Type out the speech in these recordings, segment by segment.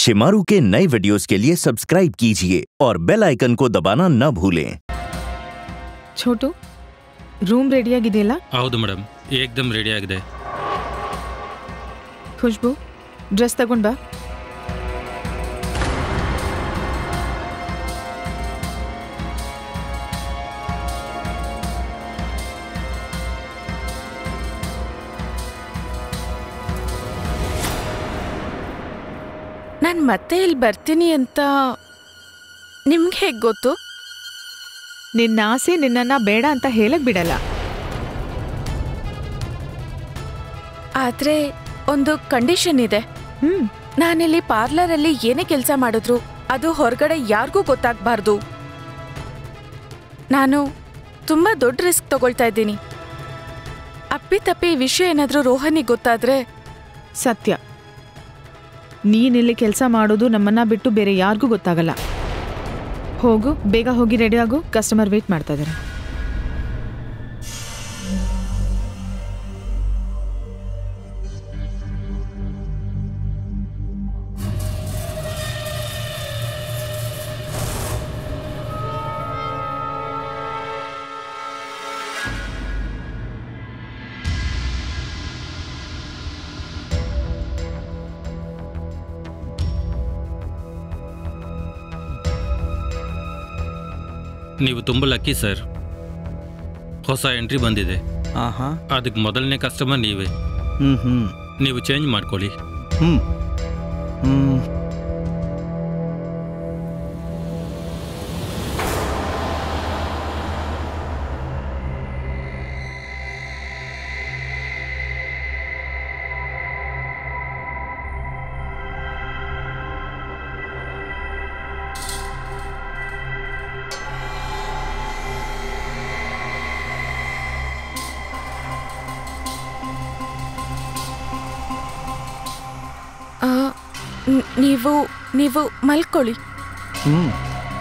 शिमारू के नए वीडियोस के लिए सब्सक्राइब कीजिए और बेल आइकन को दबाना न भूलें ಛೋಟು ರೂಮ್ ರೆಡಿಯಾಗಿದೆಯಲ್ಲ ಹೌದು ಮೇಡಮ್ ಏಕ್ದಮ್ ರೆಡಿ ಆಗಿದೆ ಖುಷ್ಬು ಡ್ರೆಸ್ ತಗೊಂಡ್ ಬಾ ನಾನು ಮತ್ತೆ ಇಲ್ಲಿ ಬರ್ತೀನಿ ಅಂತ ನಿಮ್ಗೆ ಹೇಗೆ ಗೊತ್ತು ನಿನ್ನ ಆಸೆ ನಿನ್ನನ್ನ ಬೇಡ ಅಂತ ಹೇಳಕ್ ಬಿಡಲ್ಲ ಆದರೆ ಒಂದು ಕಂಡೀಷನ್ ಇದೆ ಹ್ಮ್ ನಾನಿಲ್ಲಿ ಪಾರ್ಲರಲ್ಲಿ ಏನೇ ಕೆಲಸ ಮಾಡಿದ್ರು ಅದು ಹೊರಗಡೆ ಯಾರಿಗೂ ಗೊತ್ತಾಗಬಾರ್ದು ನಾನು ತುಂಬ ದೊಡ್ಡ ರಿಸ್ಕ್ ತಗೊಳ್ತಾ ಇದ್ದೀನಿ ಅಪ್ಪಿ ತಪ್ಪಿ ಈ ವಿಷಯ ಏನಾದರೂ ರೋಹನಿಗೆ ಗೊತ್ತಾದ್ರೆ ಸತ್ಯ ನೀನಿಲ್ಲಿ ಕೆಲಸ ಮಾಡೋದು ನಮ್ಮನ್ನ ಬಿಟ್ಟು ಬೇರೆ ಯಾರಿಗೂ ಗೊತ್ತಾಗಲ್ಲ ಹೋಗು ಬೇಗ ಹೋಗಿ ರೆಡಿ ಆಗು ಕಸ್ಟಮರ್ ವೇಟ್ ಮಾಡ್ತಾ ಇದ್ದಾರೆ ನೀವು ತುಂಬ ಲಕ್ಕಿ ಸರ್ ಹೊಸ ಎಂಟ್ರಿ ಬಂದಿದೆ ಆಹಾ ಅದಕ್ಕೆ ಮೊದಲನೇ ಕಸ್ಟಮರ್ ನೀವೇ ಹ್ಮ್ ಹ್ಮ್ ನೀವು ಚೇಂಜ್ ಮಾಡ್ಕೊಳ್ಳಿ ಹ್ಮ್ ಹ್ಮ್ ಆ, ನ್- ನೀವು ನೀವು ಮಲ್ಕೊಳ್ಳಿ ಹ್ಮ್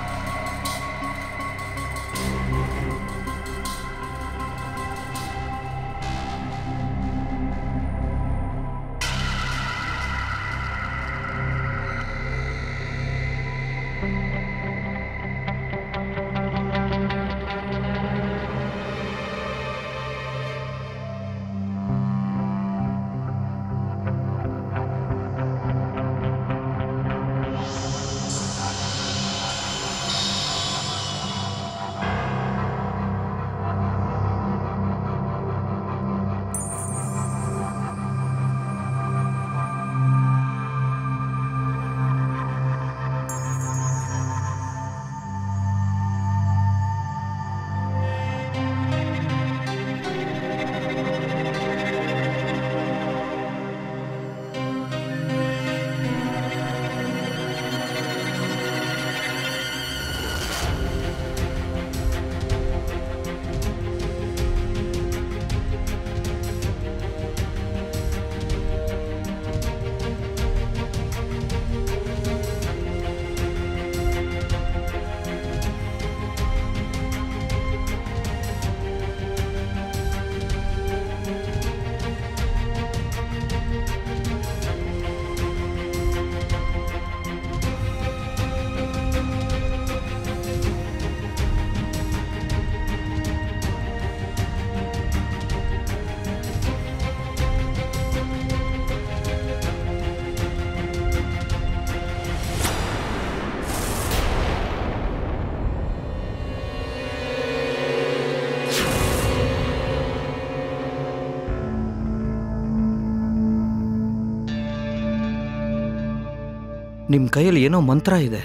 ನಿಮ್ಮ ಕೈಯಲ್ಲಿ ಏನೋ ಮಂತ್ರ ಇದೆ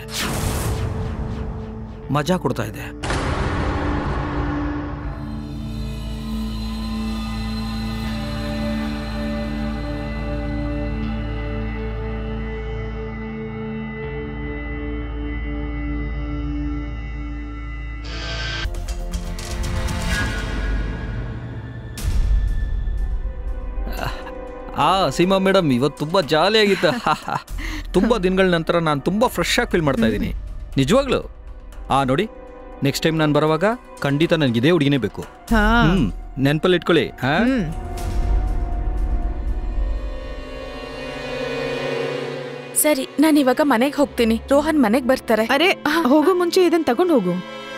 ಮಜಾ ಕೊಡ್ತಾ ಇದೆ ಆ ಸೀಮಾ ಮೇಡಮ್ ಇವತ್ತು ತುಂಬ ಜಾಲಿಯಾಗಿತ್ತು ತುಂಬ ದಿನಗಳ ನಂತರ ನಾನು ತುಂಬ ಫ್ರೆಶ್ ಆಗಿ ಫೀಲ್ ಮಾಡ್ತಾ ಇದ್ದೀನಿ ನಿಜವಾಗ್ಲು ಆ ನೋಡಿ ನೆಕ್ಸ್ಟ್ ಟೈಮ್ ನಾನು ಬರುವಾಗ ಖಂಡಿತ ನನಗೆ ಇದೇ ಹುಡುಗಿನೇ ಬೇಕು ಹಾ ಹ್ಮ್ ನೆನಪಲ್ಲಿ ಇಟ್ಕೊಳ್ಳಿ ಹಾ ಹ್ಮ್ ಸರಿ ನಾನು ಇವಾಗ ಮನೆಗೆ ಹೋಗ್ತೀನಿ ರೋಹನ್ ಮನೆಗೆ ಬರ್ತಾರೆ ಅರೆ ಹೋಗೋ ಮುಂಚೆ ಇದನ್ನ ತಗೊಂಡು ಹೋಗು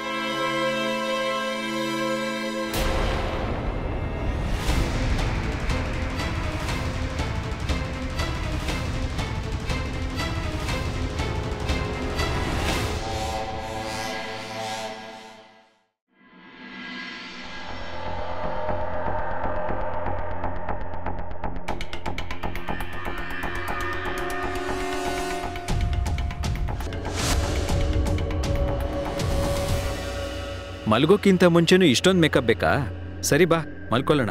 ಮಲ್ಗೋಕ್ಕಿಂತ ಮುಂಚೆನೂ ಇಷ್ಟೊಂದು ಮೇಕಪ್ ಬೇಕಾ ಸರಿ ಬಾ ಮಲ್ಕೊಳ್ಳೋಣ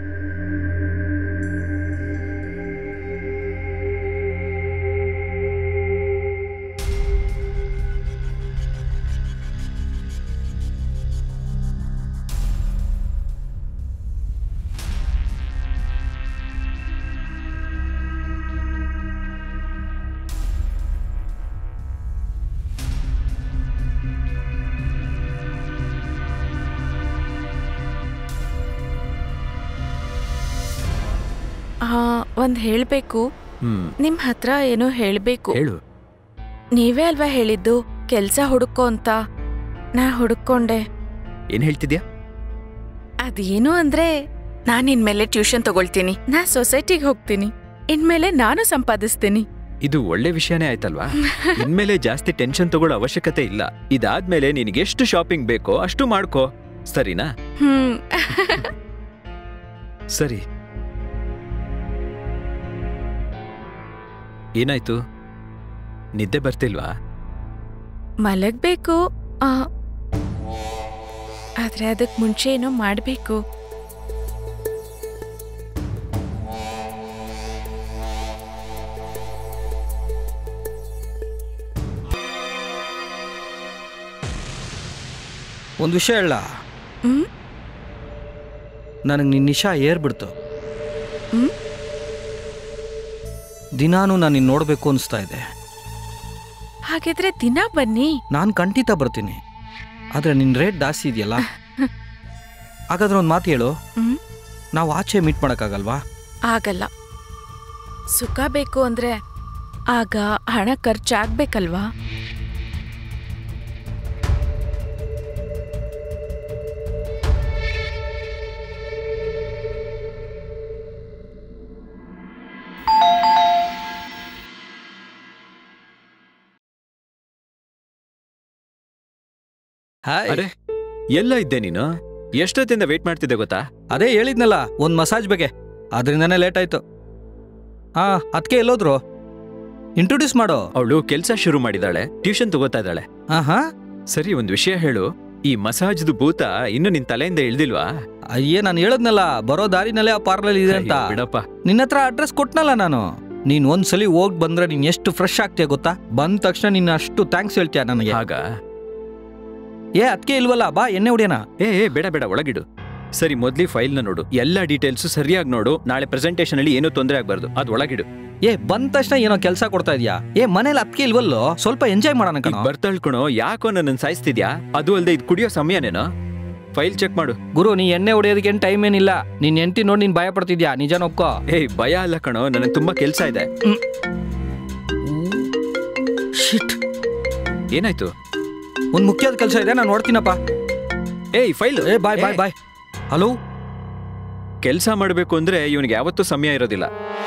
ಹಾ ಒಂದ್ ಹೇಳ್ಬೇಕು ಹ್ಮ್ ನಿಮ್ ಹತ್ರ ಏನೋ ಹೇಳ್ಬೇಕು ಹೇಳು ನೀವೇ ಅಲ್ವಾ ಹೇಳಿದ್ದು ಕೆಲ್ಸ ಹುಡುಕೋ ಅಂತ ನಾ ಹುಡುಕೊಂಡೆ ಏನ್ ಹೇಳ್ತಿದ್ಯಾ ಅದೇನು ಅಂದ್ರೆ ನಾನ್ ಇನ್ಮೇಲೆ ಟ್ಯೂಷನ್ ತಗೊಳ್ತೀನಿ ನಾ ಸೊಸೈಟಿಗೆ ಹೋಗ್ತೀನಿ ಇನ್ಮೇಲೆ ನಾನು ಸಂಪಾದಿಸ್ತೀನಿ ಇದು ಒಳ್ಳೆ ವಿಷಯನೇ ಆಯ್ತಲ್ವಾ ಇನ್ಮೇಲೆ ಜಾಸ್ತಿ ಟೆನ್ಷನ್ ತಗೊಳ್ಳೋ ಅವಶ್ಯಕತೆ ಇಲ್ಲ ಇದಾದ್ಮೇಲೆ ನಿನಗೆ ಎಷ್ಟು ಶಾಪಿಂಗ್ ಬೇಕೋ ಅಷ್ಟು ಮಾಡ್ಕೋ ಸರಿನಾ ಹ್ಮ್ ಸರಿ ಏನಾಯ್ತು ನಿದ್ದೆ ಬರ್ತಿಲ್ವಾ ಮಲಗ್ಬೇಕು ಆ, ಆದ್ರೆ ಅದಕ್ ಮುಂಚೆ ಏನೋ ಮಾಡ್ಬೇಕು ಒಂದು ವಿಷಯ ಹೇಳ ಹ್ಮ್ ನನಗೆ ನಿನ್ನ ನಿಶಾ ಏರ್ಬಿಡ್ತು ಹ್ಮ್? ದಿನಾನು ನಾನು ನಿನ್ನ ನೋಡಬೇಕು ಅನಿಸ್ತಾ ಇದೆ ಹಾಗಿದ್ರೆ ದಿನ ಬನ್ನಿ ನಾನು ಖಂಡಿತ ಬರ್ತೀನಿ ಆದರೆ ನಿನ್ನ ರೇಟ್ ಜಾಸ್ತಿ ಇದೆಯಲ್ಲ ಹಾಗಾದ್ರೆ ಒಂದು ಮಾತು ಹೇಳು ಹ್ಮ್ ನಾವು ಆಚೆ ಮೀಟ್ ಮಾಡೋಕ್ಕಾಗಲ್ವಾ ಆಗಲ್ಲ ಸುಖ ಬೇಕು ಅಂದ್ರೆ ಆಗ ಹಣ ಖರ್ಚಾಗ್ಬೇಕಲ್ವಾ ಹಾಯ್ ಅರೆ ಎಲ್ಲ ಇದ್ದೆ ನೀನು ಎಷ್ಟೊತ್ತಿಂದ ವೇಟ್ ಮಾಡ್ತಿದ್ದೆ ಗೊತ್ತಾ ಅದೇ ಹೇಳಿದ್ನಲ್ಲ ಒಂದು ಮಸಾಜ್ ಬಗ್ಗೆ ಅದರಿಂದನೇ ಲೇಟ್ ಆಯ್ತು ಹಾ ಅದಕ್ಕೆ ಎಲ್ಲೋದ್ರು ಇಂಟ್ರೊಡ್ಯೂಸ್ ಮಾಡು ಅವಳು ಕೆಲಸ ಶುರು ಮಾಡಿದಾಳೆ ಟ್ಯೂಷನ್ ತಗೋತಾ ಇದ್ದಾಳೆ ಹಾಂ ಹಾಂ ಸರಿ ಒಂದ್ ವಿಷಯ ಹೇಳು ಈ ಮಸಾಜ್ದು ಭೂತ ಇನ್ನು ನಿನ್ ತಲೆಯಿಂದ ಇಳ್ದಿಲ್ವಾ ಅಯ್ಯೇ ನಾನು ಹೇಳದ್ನಲ್ಲ ಬರೋ ದಾರಿನಲ್ಲೇ ಆ ಪಾರ್ಲರ್ ಇದೆ ಅಂತ ಅಯ್ಯೋ, ಬಿಡಪ್ಪ ನಿನ್ನ ಹತ್ರ ಅಡ್ರೆಸ್ ಕೊಟ್ನಲ್ಲ ನಾನು ನೀನ್ ಒಂದ್ಸಲಿ ಹೋಗ್ ಬಂದ್ರೆ ನೀನ್ ಎಷ್ಟು ಫ್ರೆಶ್ ಆಗ್ತೀಯ ಗೊತ್ತಾ ಬಂದ ತಕ್ಷಣ ನಿನ್ನ ಅಷ್ಟು ಥ್ಯಾಂಕ್ಸ್ ಹೇಳ್ತೀಯ ನನಗೆ ಆಗ ಏ ಅದಕ್ಕೆ ಇಲ್ವಲ್ಲ ಬಾ ಎಣ್ಣೆ ಹೊಡಿಯೋಣ ಏ ಏ ಬೇಡ ಬೇಡ ಒಳಗಿಡು ಸರಿ ಮೊದ್ಲಿ ಫೈಲ್ ನ ನೋಡು ಎಲ್ಲ ಡೀಟೇಲ್ಸ್ ಸರಿಯಾಗಿ ನೋಡು ನಾಳೆ ಪ್ರೆಸೆಂಟೇಷನ್ ಅಲ್ಲಿ ಏನೂ ತೊಂದರೆ ಆಗ್ಬಾರ್ದು ಅದ್ ಒಳಗಿಡು ಏ ಬಂದ ತಕ್ಷಣ ಏನೋ ಕೆಲಸ ಕೊಡ್ತಾ ಇದೀಯಾ ಏ ಮನೇಲಿ ಅದಕ್ಕೆ ಇಲ್ವಲ್ಲೋ ಸ್ವಲ್ಪ ಎಂಜಾಯ್ ಮಾಡೋಣ ಈಗ ಕಣ ಬರ್ತಳ್ಕೊಣೋ ಯಾಕೋ ನನ್ನ ಸಾಯಿಸ್ತಿದ್ಯಾ ಅದು ಅಲ್ದೆ ಇದು ಕುಡಿಯೋ ಸಮಯನೇನೋ ಫೈಲ್ ಚೆಕ್ ಮಾಡು ಗುರು ನೀ ಎಣ್ಣೆ ಹೊಡಿಯೋದಕ್ಕೆ ಏನು ಟೈಮ್ ಏನಿಲ್ಲ ನೀನ್ ಎಂಟಿ ನೋಡಿ ನೀನ್ ಭಯ ಪಡ್ತಿದ್ಯಾ ನಿಜಾನ ಒಪ್ಕೋ ಏಯ್ ಭಯ ಅಲ್ಲ ಕಣೋ ನನಗೆ ತುಂಬಾ ಕೆಲ್ಸ ಇದೆ ಶಿಟ್ ಏನಾಯ್ತು ಒಂದ್ ಮುಖ್ಯದ ಕೆಲಸ ಇದೆ ನಾನು ನೋಡ್ತೀನಪ್ಪ ಏಯ್ ಫೈಲ್ ಏ ಬಾಯ್ ಬಾಯ್ ಬಾಯ್ ಹಲೋ ಕೆಲಸ ಮಾಡಬೇಕು ಅಂದ್ರೆ ಇವನಿಗೆ ಯಾವತ್ತೂ ಸಮಯ ಇರೋದಿಲ್ಲ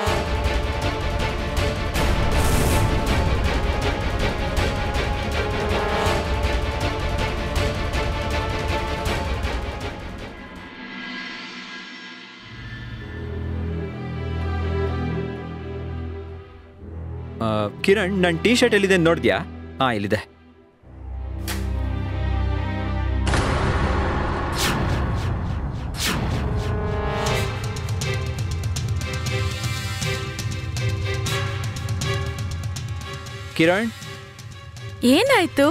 ಆ, ಕಿರಣ್ ನನ್ನ ಟೀ ಶರ್ಟ್ ಎಲ್ಲಿದೆ ನೋಡ್ದ್ಯಾ ಹಾ ಇಲ್ಲಿದೆ ಕಿರಣ್ ಏನಾಯ್ತು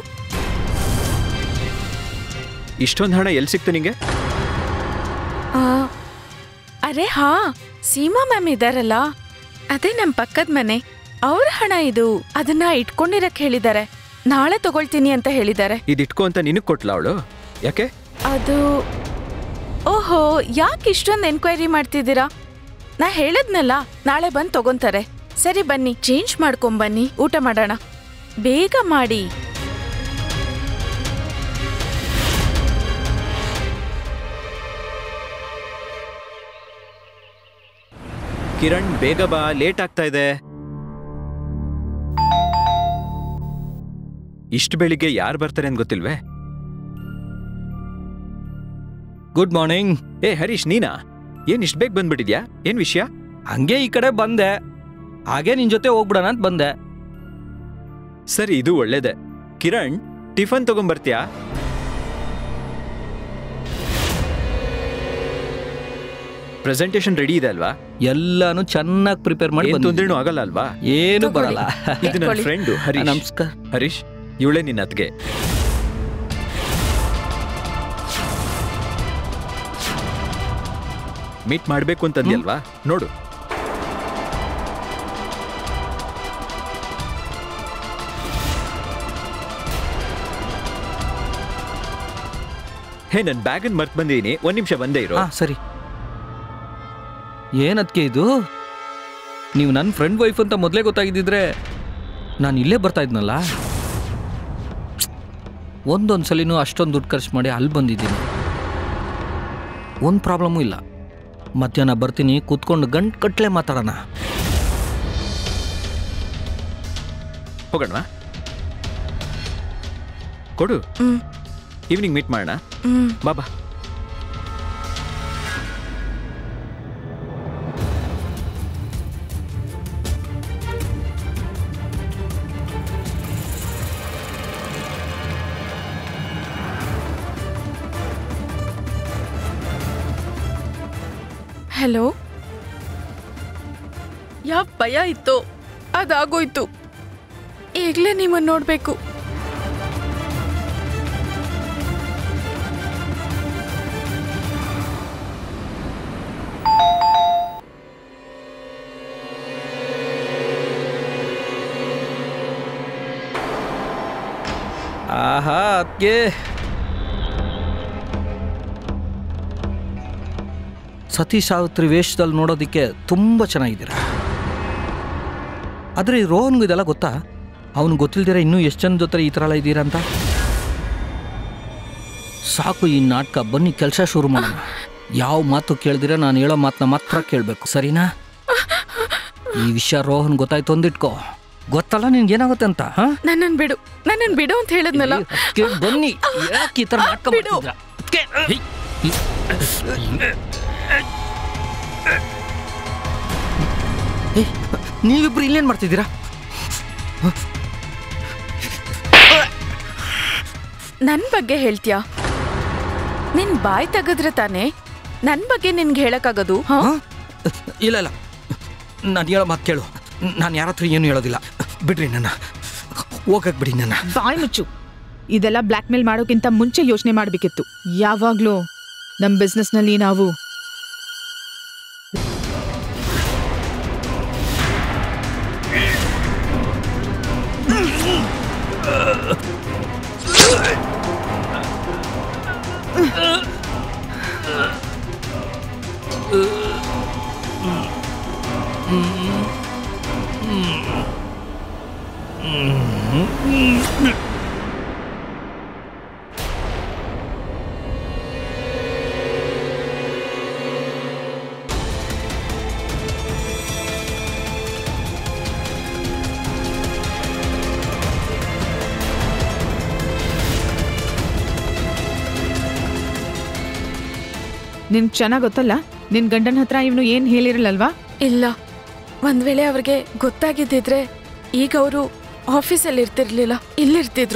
ಇಷ್ಟೊಂದು ಹಣ ಎಲ್ಲಿ ಸಿಕ್ತು ನಿಂಗೆ ಆ, ಅರೆ ಹಾ ಸೀಮಾ ಮ್ಯಾಮ್ ಇದಾರಲ್ಲ ಅದೇ ನಮ್ ಪಕ್ಕದ ಮನೆ ಅವ್ರ ಹಣ ಇದು ಅದನ್ನ ಇಟ್ಕೊಂಡಿರಕ್ ಹೇಳಿದ್ದಾರೆ ನಾಳೆ ತಗೊಳ್ತೀನಿ ಅಂತ ಹೇಳಿದ್ದಾರೆ ಇದು ಇಟ್ಕೋ ಅಂತ ನಿನಗೆ ಕೊಟ್ಲ ಅವಳು ಯಾಕೆ ಅದು ಓಹೋ ಯಾಕೆ ಇಷ್ಟೊಂದು ಎನ್ಕ್ವೈರಿ ಮಾಡ್ತಿದ್ದೀರಾ ನಾ ಹೇಳದ್ನಲ್ಲ ನಾಳೆ ಬಂದು ತಗೊಂತಾರೆ ಸರಿ ಬನ್ನಿ ಚೇಂಜ್ ಮಾಡ್ಕೊಂಬನ್ನಿ ಊಟ ಮಾಡೋಣ ಬೇಗ ಮಾಡಿ ಕಿರಣ್ ಬೇಗ ಬಾ ಲೇಟ್ ಆಗ್ತಾ ಇದೆ ಇಷ್ಟು ಬೆಳಿಗ್ಗೆ ಯಾರು ಬರ್ತಾರೆ ಅಂತ ಗೊತ್ತಿಲ್ವೇ ಗುಡ್ ಮಾರ್ನಿಂಗ್ ಏ ಹರೀಶ್ ನೀನಾ ಏನ್ ಇಷ್ಟು ಬೇಗ ಬಂದ್ಬಿಟ್ಟಿದ್ಯಾ ಏನ್ ವಿಷಯ ಹಂಗೆ ಈ ಕಡೆ ಬಂದೆ ಹಾಗೆ ನಿನ್ ಜೊತೆ ಹೋಗ್ಬಿಡೋಣ ಅಂತ ಬಂದೆ ಸರಿ ಇದು ಒಳ್ಳೇದೆ ಕಿರಣ್ ಟಿಫನ್ ತಗೊಂಬರ್ತೀಯಾ ಪ್ರೆಸೆಂಟೇಶನ್ ರೆಡಿ ಇದೆ ಅಲ್ವಾ ಎಲ್ಲಾನು ಚೆನ್ನಾಗಿ ಪ್ರಿಪೇರ್ ಮಾಡಿ ಏನ್ ಬಂದಿದ್ದೀನಿ. ತೊಂದ್ರೆನೂ ಆಗಲ್ಲ ಅಲ್ವಾ ಏನು ತಗೊಳ್ಳಿ. ಬರಲ್ಲ ಇದು ನನ್ನ ಇಟ್ಕೊಳ್ಳಿ. ಫ್ರೆಂಡು ಹರೀಶ್ ನಮಸ್ಕಾರ ಹರೀಶ್ ಇವಳೇ ನಿನ್ನ ಅತ್ಗೆ ಮೀಟ್ ಮಾಡ್ಬೇಕು ಅಂತಂದ್ಯಲ್ವಾ ನೋಡು ಹೇ ನನ್ ಬ್ಯಾಗನ್ ಮರ್ತ್ ಬಂದಿದ್ದೀನಿ ಒಂದ್ ನಿಮಿಷ ಬಂದೇ ಇರೋ ಹಾ ಸರಿ ಏನದ್ಕೆ ಇದು ನೀವು ನನ್ನ ಫ್ರೆಂಡ್ ವೈಫ್ ಅಂತ ಮೊದಲೇ ಗೊತ್ತಾಗಿದ್ದಿದ್ರೆ ನಾನು ಇಲ್ಲೇ ಬರ್ತಾ ಇದ್ನಲ್ಲ ಒಂದೊಂದು ಸಲಿನೂ ಅಷ್ಟೊಂದು ದುಡ್ಡು ಖರ್ಚು ಮಾಡಿ ಅಲ್ಲಿ ಬಂದಿದ್ದೀನಿ ಒಂದು ಪ್ರಾಬ್ಲಮ್ಮು ಇಲ್ಲ ಮಧ್ಯಾಹ್ನ ಬರ್ತೀನಿ ಕೂತ್ಕೊಂಡು ಗಂಟು ಕಟ್ಲೆ ಮಾತಾಡೋಣ ಹೋಗೋಣ ಕೊಡು ಹ್ಮ್ ಈವ್ನಿಂಗ್ ಮೀಟ್ ಮಾಡೋಣ ಹ್ಮ್ ಬಾಬಾ ಹಲೋ ಯಾವ ಭಯ ಇತ್ತು ಅದಾಗೋಯ್ತು ಈಗಲೇ ನಿಮ್ಮನ್ನು ನೋಡಬೇಕು ಆಹಾ ಅದಕ್ಕೆ ಸತಿ ಸಾವಿತ್ರಿ ವೇಷದಲ್ಲಿ ನೋಡೋದಕ್ಕೆ ತುಂಬ ಚೆನ್ನಾಗಿದ್ದೀರ ಆದರೆ ಈ ರೋಹನ್ಗೂ ಇದೆಲ್ಲ ಗೊತ್ತಾ ಅವನು ಗೊತ್ತಿಲ್ದಿರ ಇನ್ನೂ ಎಷ್ಟು ಜನ ಜೊತೆ ಈ ಥರ ಎಲ್ಲ ಇದ್ದೀರಾ ಅಂತ ಸಾಕು ಈ ನಾಟಕ ಬನ್ನಿ ಕೆಲಸ ಶುರು ಮಾಡೋಣ ಯಾವ ಮಾತು ಕೇಳ್ದಿರ ನಾನು ಹೇಳೋ ಮಾತನ್ನ ಮಾತ್ರ ಕೇಳಬೇಕು ಸರಿನಾ ಈ ವಿಷಯ ರೋಹನ್ ಗೊತ್ತಾಯ್ತು ಅಂದಿಟ್ಕೋ ಗೊತ್ತಲ್ಲ ನಿನ್ಗೇನಾಗುತ್ತೆ ಅಂತ ಹಾಂ ನನ್ನನ್ನು ಬಿಡು ನನ್ನನ್ನು ಬಿಡು ಅಂತ ಹೇಳಿದ್ನಲ್ಲ ಅದ್ಕೆ ಬನ್ನಿ ಯಾಕೆ ಈ ಥರ ನಾಟಕ ಬಿಡು. ಮಾಡ್ತಿದ್ರ ಅದ್ಕೆ, ಹೇ, ಹೇ, ನೀವಿಬ್ರು ಇಲ್ಲೇನ್ ಮಾಡ್ತಿದ್ದೀರಾ ನನ್ನ ಬಗ್ಗೆ ಹೇಳ್ತೀಯಾ ನಿನ್ ಬಾಯ್ ತೆಗೆದ್ರೆ ತಾನೇ ನನ್ನ ಬಗ್ಗೆ ನಿನ್ಗೆ ಹೇಳಕ್ಕಾಗೋದು ಹಾ ಹ? ಇಲ್ಲ ಇಲ್ಲ ನಾನು ಹೇಳೋ ಮಾತು ಕೇಳು ನಾನು ಯಾರ ಹತ್ರ ಏನು ಹೇಳೋದಿಲ್ಲ ಬಿಡ್ರಿ ನನ್ನ ಹೋಗಕ್ ಬಿಡಿ ನನ್ನ ಬಾಯ್ ಮುಚ್ಚು ಇದೆಲ್ಲ ಬ್ಲ್ಯಾಕ್ ಮೇಲ್ ಮಾಡೋಕ್ಕಿಂತ ಮುಂಚೆ ಯೋಚನೆ ಮಾಡಬೇಕಿತ್ತು ಯಾವಾಗ್ಲೂ ನಮ್ಮ ಬಿಸ್ನೆಸ್ನಲ್ಲಿ ನಾವು ನಿನ್ ಚೆನ್ನಾಗ್ ಗೊತ್ತಲ್ಲ ನಿನ್ ಗಂಡನ ಹತ್ರ ಇವನು ಏನ್ ಹೇಳಿರಲ್ಲಲ್ವಾ ಇಲ್ಲ ಒಂದ್ ವೇಳೆ ಅವ್ರಿಗೆ ಗೊತ್ತಾಗಿದ್ದಿದ್ರೆ ಈಗ ಅವರು ಆಫೀಸಲ್ಲಿ ಇರ್ತಿರ್ಲಿಲ್ಲ ಇಲ್ಲಿರ್ತಿದ್ರು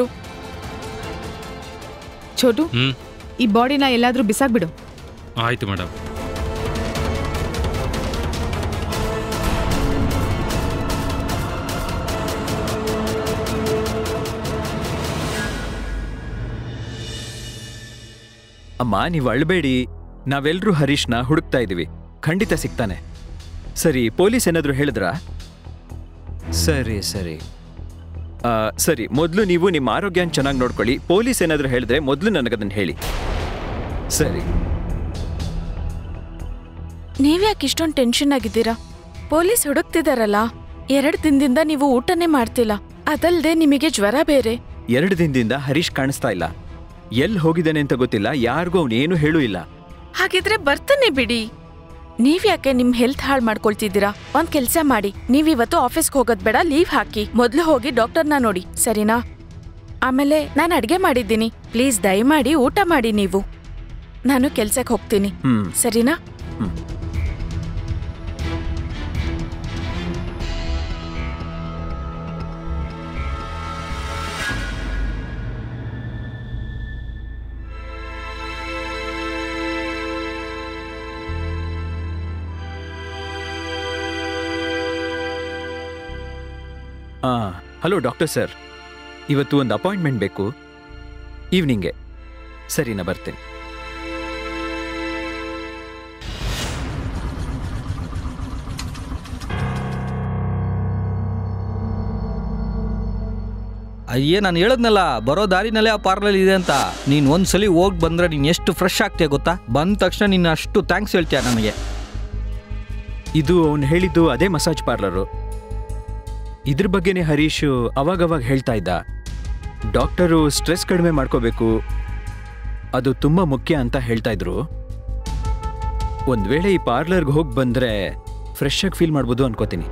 ಛೋಟು ಹ್ಞೂ ಈ ಬಾಡಿನ ಎಲ್ಲಾದ್ರೂ ಬಿಸಾಕ್ಬಿಡು ಆಯಿತು ಮೇಡಮ್ ಅಮ್ಮ ನೀವು ಅಳ್ಬೇಡಿ ನಾವೆಲ್ಲರೂ ಹರೀಶ್ನ ಹುಡುಕ್ತಾ ಇದೀವಿ ಖಂಡಿತ ಸಿಗ್ತಾನೆ ಸರಿ ಪೊಲೀಸ್ ಏನಾದರೂ ಹೇಳಿದ್ರಾ ಸರಿ ಸರಿ ಆ, ಸರಿ ಮೊದಲು ನೀವು ನಿಮ್ಮ ಆರೋಗ್ಯನ ಚೆನ್ನಾಗಿ ನೋಡ್ಕೊಳ್ಳಿ ಪೊಲೀಸ್ ಏನಾದರೂ ಹೇಳಿದ್ರೆ ಮೊದಲು ನನಗದನ್ನು ಹೇಳಿ ಸರಿ ನೀವ್ಯಾಕೆ ಇಷ್ಟೊಂದು ಟೆನ್ಷನ್ ಆಗಿದ್ದೀರಾ ಪೊಲೀಸ್ ಹುಡುಕ್ತಿದಾರಲ್ಲ ಎರಡ್ ದಿನದಿಂದ ನೀವು ಊಟನೇ ಮಾಡ್ತಿಲ್ಲ ಅದಲ್ದೆ ನಿಮಗೆ ಜ್ವರ ಬೇರೆ ಎರಡು ದಿನದಿಂದ ಹರೀಶ್ ಕಾಣಿಸ್ತಾ ಇಲ್ಲ ಎಲ್ಲಿ ಹೋಗಿದ್ದಾನೆ ಅಂತ ಗೊತ್ತಿಲ್ಲ ಯಾರಿಗೂ ಅವನೇನು ಹೇಳೂ ಇಲ್ಲ ಹಾಗಿದ್ರೆ ಬರ್ತಾನೆ ಬಿಡಿ ನೀವ್ಯಾಕೆ ನಿಮ್ ಹೆಲ್ತ್ ಹಾಳ್ ಮಾಡ್ಕೊಳ್ತಿದ್ದೀರಾ ಒಂದ್ ಕೆಲ್ಸ ಮಾಡಿ ನೀವಿವತ್ತು ಆಫೀಸ್ಗೆ ಹೋಗೋದ್ ಬೇಡ ಲೀವ್ ಹಾಕಿ ಮೊದ್ಲು ಹೋಗಿ ಡಾಕ್ಟರ್ನ ನೋಡಿ ಸರಿನಾ ಆಮೇಲೆ ನಾನು ಅಡ್ಗೆ ಮಾಡಿದ್ದೀನಿ ಪ್ಲೀಸ್ ದಯಮಾಡಿ ಊಟ ಮಾಡಿ ನೀವು ನಾನು ಕೆಲ್ಸಕ್ಕೆ ಹೋಗ್ತೀನಿ ಹ್ಮ್ ಸರಿನಾ ಹ್ಮ್. ಆ, ಹಲೋ ಡಾಕ್ಟರ್ ಸರ್ ಇವತ್ತು ಒಂದು ಅಪಾಯಿಂಟ್ಮೆಂಟ್ ಬೇಕು ಈವ್ನಿಂಗೆ ಸರಿನಾ ಬರ್ತೇನೆ ಅಯ್ಯೇ ನಾನು ಹೇಳದ್ನಲ್ಲ ಬರೋ ದಾರಿನಲ್ಲೇ ಆ ಪಾರ್ಲರ್ ಇದೆ ಅಂತ ನೀನು ಒಂದ್ಸಲಿ ಹೋಗಿ ಬಂದ್ರೆ ನೀನು ಎಷ್ಟು ಫ್ರೆಶ್ ಆಗ್ತೀಯ ಗೊತ್ತಾ ಬಂದ ತಕ್ಷಣ ನೀನು ಅಷ್ಟು ಥ್ಯಾಂಕ್ಸ್ ಹೇಳ್ತೀಯ ನನಗೆ ಇದು ಅವನು ಹೇಳಿದ್ದು ಅದೇ ಮಸಾಜ್ ಪಾರ್ಲರು ಇದ್ರ ಬಗ್ಗೆನೇ ಹರೀಶ್ ಅವಾಗವಾಗ ಹೇಳ್ತಾ ಇದ್ದ ಡಾಕ್ಟರು ಸ್ಟ್ರೆಸ್ ಕಡಿಮೆ ಮಾಡ್ಕೋಬೇಕು ಅದು ತುಂಬ ಮುಖ್ಯ ಅಂತ ಹೇಳ್ತಾ ಇದ್ರು ಒಂದ್ ವೇಳೆ ಈ ಪಾರ್ಲರ್ಗೆ ಹೋಗಿ ಬಂದ್ರೆ ಫ್ರೆಶ್ ಆಗಿ ಫೀಲ್ ಮಾಡ್ಬೋದು ಅನ್ಕೋತೀನಿ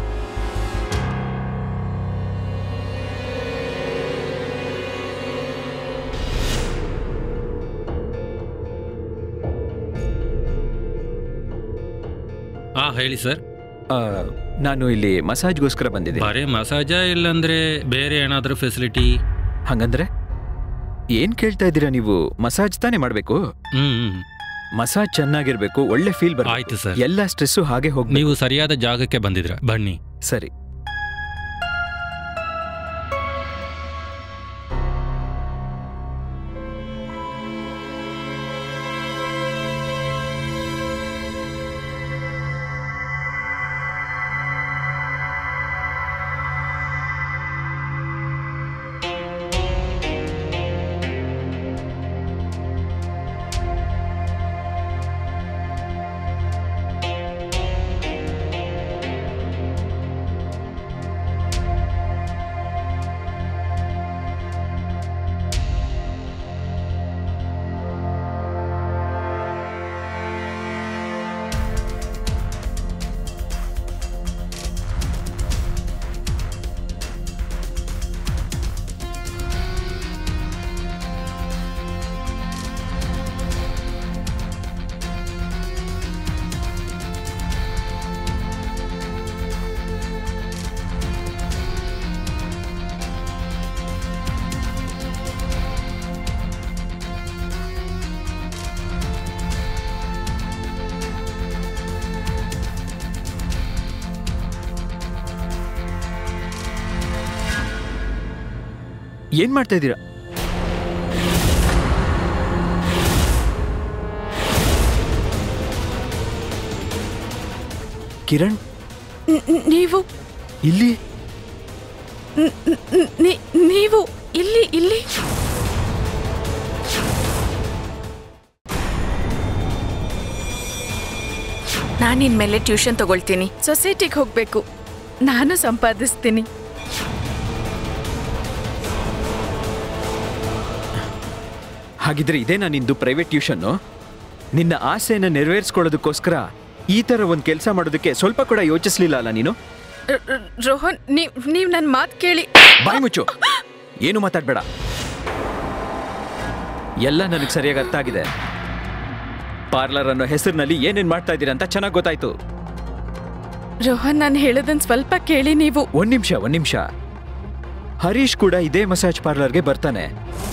ಹಾ ಹೇಳಿ ಸರ್ ಆ, ನಾನು ಇಲ್ಲಿ ಮಸಾಜ್ಗೋಸ್ಕರ ಬಂದಿದ್ದೆ ಬರೇ ಮಸಾಜ ಇಲ್ಲಂದ್ರೆ ಬೇರೆ ಏನಾದರೂ ಫೆಸಿಲಿಟಿ ಹಂಗಂದ್ರೆ ಏನ್ ಕೇಳ್ತಾ ಇದ್ದೀರಾ ನೀವು ಮಸಾಜ್ ತಾನೇ ಮಾಡ್ಬೇಕು ಹ್ಮ್ ಹ್ಮ್. ಮಸಾಜ್ ಚೆನ್ನಾಗಿರ್ಬೇಕು ಒಳ್ಳೆ ಫೀಲ್ ಬರಬೇಕು ಆಯ್ತು ಸರ್ ಎಲ್ಲ ಸ್ಟ್ರೆಸ್ಸು ಹಾಗೆ ಹೋಗ್ಬೇಕು ನೀವು ಸರಿಯಾದ ಜಾಗಕ್ಕೆ ಬಂದಿದ್ರ ಬನ್ನಿ ಸರಿ ಏನ್ ಮಾಡ್ತಾ ಇದ್ದೀರಾ ಕಿರಣ್ ನ್- ನ್- ನೀವು ಇಲ್ಲಿ ನ್- ನ್- ನಿ- ನೀವು ಇಲ್ಲಿ ಇಲ್ಲಿ ನಾನು ಇನ್ಮೇಲೆ ಟ್ಯೂಷನ್ ತಗೊಳ್ತೀನಿ ಸೊಸೈಟಿಗೆ ಹೋಗ್ಬೇಕು ನಾನು ಸಂಪಾದಿಸ್ತೀನಿ ಹಾಗಿದ್ರೆ ಇದೇನಾ ನಿಂದು ಪ್ರೈವೇಟ್ ಟ್ಯೂಷನ್ನು ನಿನ್ನ ಆಸೆನ ನೆರವೇರಿಸ್ಕೊಳ್ಳೋದಕ್ಕೋಸ್ಕರ ಈ ತರ ಒಂದು ಕೆಲಸ ಮಾಡೋದಕ್ಕೆ ಸ್ವಲ್ಪ ಕೂಡ ಯೋಚಿಸ್ಲಿಲ್ಲ ಅಲ್ಲ ನೀನು ರ- ರ- ರೋಹನ್ ನೀವ್ ನೀವ್ ನನ್ನ ಮಾತು ಕೇಳಿ ಬಾಯ್ ಮುಚ್ಚು ಏನು ಮಾತಾಡ್ಬೇಡ ಎಲ್ಲ ನನಗೆ ಸರಿಯಾಗಿ ಅರ್ಥ ಆಗಿದೆ ಪಾರ್ಲರ್ ಅನ್ನೋ ಹೆಸರಿನಲ್ಲಿ ಏನೇನ್ ಮಾಡ್ತಾ ಇದ್ದೀರಾ ಅಂತ ಚೆನ್ನಾಗಿ ಗೊತ್ತಾಯ್ತು ರೋಹನ್ ನಾನು ಹೇಳೋದನ್ನ ಸ್ವಲ್ಪ ಕೇಳಿ ನೀವು ಒಂದ್ ನಿಮಿಷ ಒಂದ್ ನಿಮಿಷ ಹರೀಶ್ ಕೂಡ ಇದೇ ಮಸಾಜ್ ಪಾರ್ಲರ್ಗೆ ಬರ್ತಾನೆ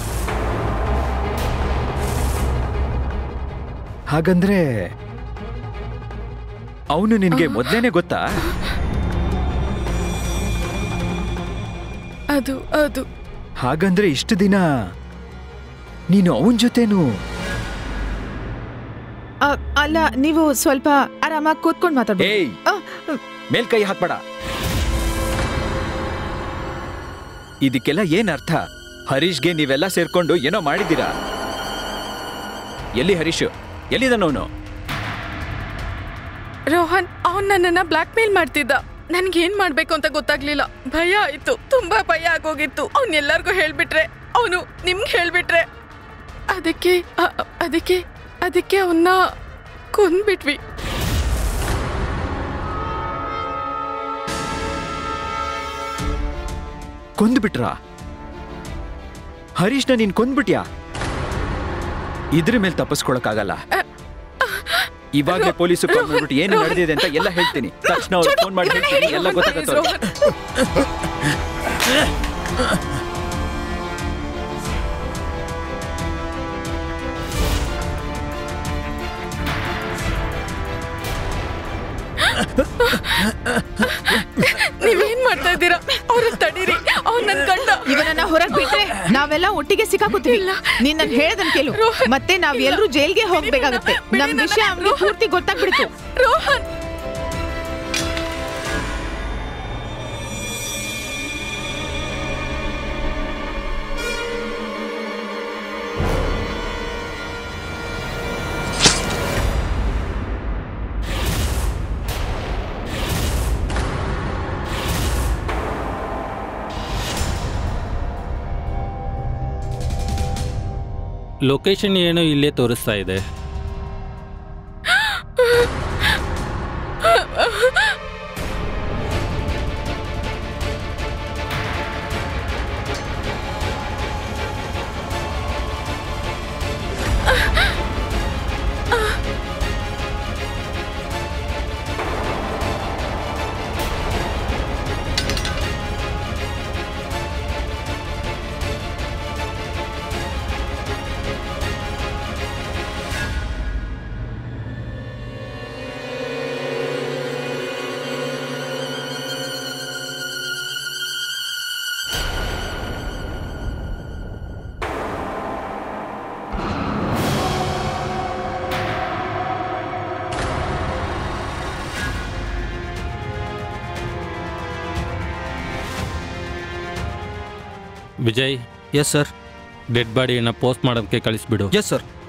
ಹಾಗಂದ್ರೆ ಅವನು ನಿನ್ಗೆ ಮೊದ್ಲೇನೆ ಗೊತ್ತಾ ಅದು ಅದು ಹಾಗಂದ್ರೆ ಇಷ್ಟು ದಿನ ನೀನು ಅವನ ಜೊತೆನೂ ಅ, ಅಲ್ಲ ನೀವು ಸ್ವಲ್ಪ ಆರಾಮಾಗಿ ಕೂತ್ಕೊಂಡು ಮಾತಾಡ್ಬೋದು ಏಯ್ ಅ, ಮೇಲ್ ಕೈ ಹಾಕ್ಬೇಡ ಇದಕ್ಕೆಲ್ಲ ಏನ್ ಅರ್ಥ ಹರೀಶ್ಗೆ ನೀವೆಲ್ಲ ಸೇರ್ಕೊಂಡು ಏನೋ ಮಾಡಿದ್ದೀರಾ ಎಲ್ಲಿ ಹರೀಶ್ ಎಲ್ಲಿದ್ದಾನವನು ರೋಹನ್ ಅವನ್ ನನ್ನನ್ನ ಬ್ಲಾಕ್ ಮೇಲ್ ಮಾಡ್ತಿದ್ದ ನನ್ಗೇನ್ ಮಾಡ್ಬೇಕು ಅಂತ ಗೊತ್ತಾಗ್ಲಿಲ್ಲ ಭಯ ಆಯ್ತು ತುಂಬಾ ಭಯ ಆಗೋಗಿತ್ತು ಅವ್ನ್ ಎಲ್ಲಾರ್ಗೂ ಹೇಳ್ಬಿಟ್ರೆ ಅವನು ನಿಮ್ಗೆ ಹೇಳ್ಬಿಟ್ರೆ ಅದಕ್ಕೆ ಅ- ಅದಕ್ಕೆ ಅದಕ್ಕೆ ಅವನ್ನ ಕೊಂದ್ಬಿಟ್ವಿ ಕೊಂದ್ಬಿಟ್ರಾ ಹರೀಶ್ನ ನೀನ್ ಕೊಂದ್ಬಿಟ್ಯಾ ಇದ್ರ ಮೇಲೆ ತಪ್ಪಿಸ್ಕೊಳಕ್ಕಾಗಲ್ಲ ಇವಾಗಲೇ ಪೊಲೀಸ್ ಕಾಲ್ ಮಾಡ್ಬಿಟ್ಟು ಏನು ನಡೆದಿದೆ ಅಂತ ಎಲ್ಲ ಹೇಳ್ತೀನಿ ತಕ್ಷಣ ಅವ್ರು ಫೋನ್ ಮಾಡಿ ಹೇಳ್ತೀನಿ ಎಲ್ಲ ಗೊತ್ತಾಗತ್ತೆ ಅವ್ರಿಗೆ. ನೀವೇನ್ ಮಾಡ್ತಾ ಇದ್ದೀರಾ ಅವ್ರ ತಡೀರಿ ಅವ್ನ್ ನನ್ ಗಂಡ ಇವನನ್ನ ಹೊರಗ್ ಬಿಟ್ರೆ ನಾವೆಲ್ಲ ಒಟ್ಟಿಗೆ ಸಿಕ್ಕಾಕೋತೀವಿ ನೀನ್ ನನ್ ಹೇಳ್ದನ್ ಕೇಳು ಮತ್ತೆ ನಾವ್ ಎಲ್ರೂ ಜೈಲ್ಗೆ ಹೋಗ್ಬೇಕಾಗತ್ತೆ ನಮ್ ವಿಷಯ ಅವ್ನಿಗೆ ಪೂರ್ತಿ ಗೊತ್ತಾಗ್ಬಿಡ್ತು ರೋಹನ್ ಲೊಕೇಶನ್ ಏನೋ ಇಲ್ಲೇ ತೋರಿಸ್ತಾ ಇದೆ ವಿಜಯ್ ಎಸ್ ಸರ್ ಡೆಡ್ ಬಾಡಿಯನ್ನು ಪೋಸ್ಟ್ ಮಾಡೋದಕ್ಕೆ ಕಳಿಸ್ಬಿಡು ಎಸ್ ಸರ್